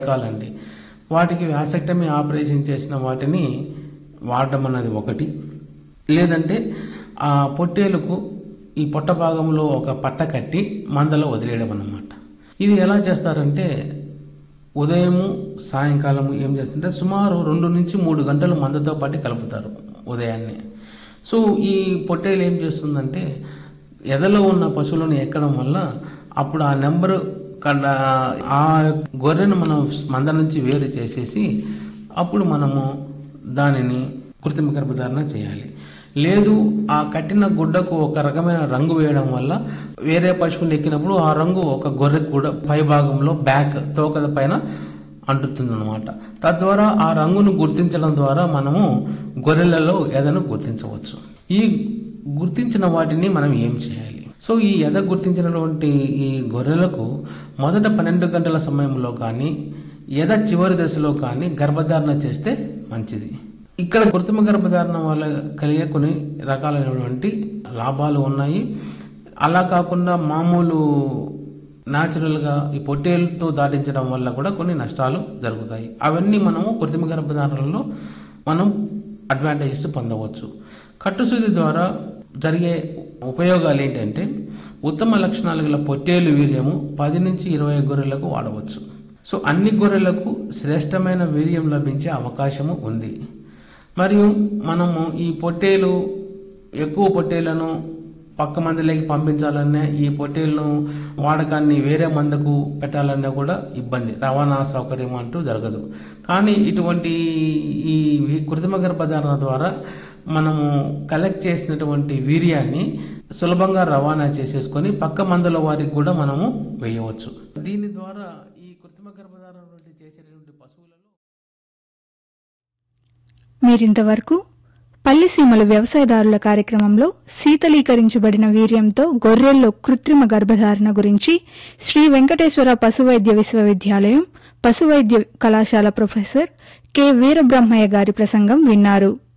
రకాలండి వాటికి vasectomy operation చేసిన వాటిని వాడడం అన్నది ఒకటి లేదంటే ఆ పొట్టేలుకు ఈ పొట్ట భాగంలో ఒక పట్ట కట్టి మందలో వదిలేయడం అన్నమాట ఇది ఎలా చేస్తారంటే ఉదయము సాయంకాలము ఏం చేస్తుంటే సుమారు రెండు నుంచి మూడు గంటలు మందతో పాటు కలుపుతారు ఉదయాన్నే సో ఈ పొట్టేలు ఏం చేస్తుందంటే ఎదలో ఉన్న పశువులను ఎక్కడం వల్ల అప్పుడు ఆ నెంబరు కడ ఆ గొర్రెను మనం మంద నుంచి వేరు చేసేసి అప్పుడు మనము దానిని కృత్రిమ గర్భధారణ చేయాలి లేదు ఆ కట్టిన గుడ్డకు ఒక రకమైన రంగు వేయడం వల్ల వేరే పశువులు ఎక్కినప్పుడు ఆ రంగు ఒక గొర్రె కూడా పై భాగంలో బ్యాక్ తోక పైన అంటుతుందన్నమాట తద్వారా ఆ రంగును గుర్తించడం ద్వారా మనము గొర్రెలలో ఎదను గుర్తించవచ్చు ఈ గుర్తించిన వాటిని మనం ఏం చేయాలి సో ఈ ఎద గుర్తించినటువంటి ఈ గొర్రెలకు మొదట పన్నెండు గంటల సమయంలో కానీ ఎద చివరి దశలో కానీ గర్భధారణ చేస్తే మంచిది ఇక్కడ కృత్రిమ గర్భధారణ వల్ల కలిగే కొన్ని రకాలైనటువంటి లాభాలు ఉన్నాయి అలా కాకుండా మామూలు న్యాచురల్గా ఈ పొట్టేలతో దాటించడం వల్ల కూడా కొన్ని నష్టాలు జరుగుతాయి అవన్నీ మనము కృత్రిమ గర్భధారణలో మనం అడ్వాంటేజెస్ పొందవచ్చు కట్టుసూది ద్వారా జరిగే ఉపయోగాలు ఏంటంటే ఉత్తమ లక్షణాలు గల పొట్టేలు వీర్యము పది నుంచి ఇరవై గొర్రెలకు వాడవచ్చు సో అన్ని గొర్రెలకు శ్రేష్టమైన వీర్యం లభించే అవకాశము ఉంది మరియు మనము ఈ పొట్టేలు ఎక్కువ పొట్టేలను పక్క మందిలోకి పంపించాలన్నా ఈ పొట్టేలను వాడకాన్ని వేరే మందకు పెట్టాలన్నా కూడా ఇబ్బంది రవాణా సౌకర్యం అంటూ జరగదు కానీ ఇటువంటి ఈ కృత్రిమ గర్భధారణ ద్వారా మనము కలెక్ట్ చేసినటువంటి వీర్యాన్ని సులభంగా రవాణా చేసేసుకొని పక్క మందల వారికి కూడా మనము వేయవచ్చు దీని ద్వారా ఈ కృత్రిమ గర్భధారణ నుండి చేసేటటువంటి పశువులలో మీరింతవరకు పల్లిసీమల వ్యవసాయదారుల కార్యక్రమంలో శీతలీకరించబడిన వీర్యంతో గొర్రెల్లో కృత్రిమ గర్భధారణ గురించి శ్రీ వెంకటేశ్వర పశువైద్య విశ్వవిద్యాలయం పశువైద్య కళాశాల ప్రొఫెసర్ కె వీరబ్రహ్మయ్య గారి ప్రసంగం విన్నారు